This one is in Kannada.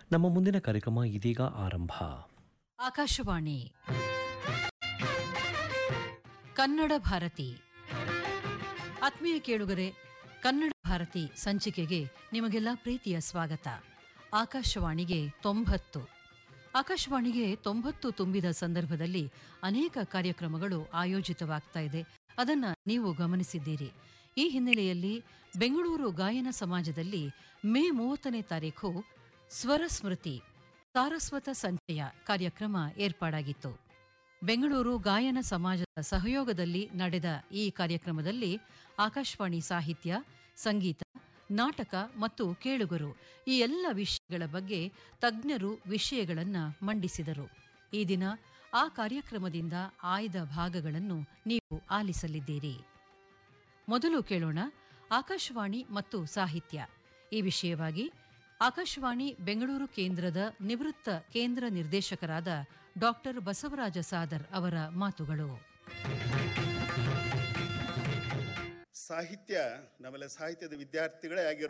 ನಮ್ಮ ಮುಂದಿನ ಕಾರ್ಯಕ್ರಮ ಇದೀಗ ಆರಂಭ ಆಕಾಶವಾಣಿ ಕನ್ನಡ ಭಾರತಿ ಆತ್ಮೀಯ ಕೇಳುಗರೆ ಕನ್ನಡ ಭಾರತಿ ಸಂಚಿಕೆಗೆ ನಿಮಗೆಲ್ಲ ಪ್ರೀತಿಯ ಸ್ವಾಗತ ಆಕಾಶವಾಣಿಗೆ ತೊಂಬತ್ತು ಆಕಾಶವಾಣಿಗೆ ತೊಂಬತ್ತು ತುಂಬಿದ ಸಂದರ್ಭದಲ್ಲಿ ಅನೇಕ ಕಾರ್ಯಕ್ರಮಗಳು ಆಯೋಜಿತವಾಗ್ತಾ ಇದೆ ಅದನ್ನ ನೀವು ಗಮನಿಸಿದ್ದೀರಿ ಈ ಹಿನ್ನೆಲೆಯಲ್ಲಿ ಬೆಂಗಳೂರು ಗಾಯನ ಸಮಾಜದಲ್ಲಿ ಮೇ ಮೂವತ್ತನೇ ತಾರೀಖು ಸ್ವರ ಸ್ಮೃತಿ ಸಾರಸ್ವತ ಸಂಚಯ ಕಾರ್ಯಕ್ರಮ ಏರ್ಪಾಡಾಗಿತ್ತು ಬೆಂಗಳೂರು ಗಾಯನ ಸಮಾಜದ ಸಹಯೋಗದಲ್ಲಿ ನಡೆದ ಈ ಕಾರ್ಯಕ್ರಮದಲ್ಲಿ ಆಕಾಶವಾಣಿ ಸಾಹಿತ್ಯ ಸಂಗೀತ ನಾಟಕ ಮತ್ತು ಕೇಳುಗರು ಈ ಎಲ್ಲ ವಿಷಯಗಳ ಬಗ್ಗೆ ತಜ್ಞರು ವಿಷಯಗಳನ್ನು ಮಂಡಿಸಿದರು ಈ ದಿನ ಆ ಕಾರ್ಯಕ್ರಮದಿಂದ ಆಯ್ದ ಭಾಗಗಳನ್ನು ನೀವು ಆಲಿಸಲಿದ್ದೀರಿ ಮೊದಲು ಕೇಳೋಣ ಆಕಾಶವಾಣಿ ಮತ್ತು ಸಾಹಿತ್ಯ ಈ ವಿಷಯವಾಗಿ ಆಕಾಶವಾಣಿ ಬೆಂಗಳೂರು ಕೇಂದ್ರದ ನಿವೃತ್ತ ಕೇಂದ್ರ ನಿರ್ದೇಶಕರಾದ ಡಾಕ್ಟರ್ ಬಸವರಾಜ ಸಾದರ್ ಅವರ ಮಾತುಗಳು ಸಾಹಿತ್ಯ ನಮ್ಮೆಲ್ಲ ಸಾಹಿತ್ಯದ ವಿದ್ಯಾರ್ಥಿಗಳೇ ಆಗಿರೋ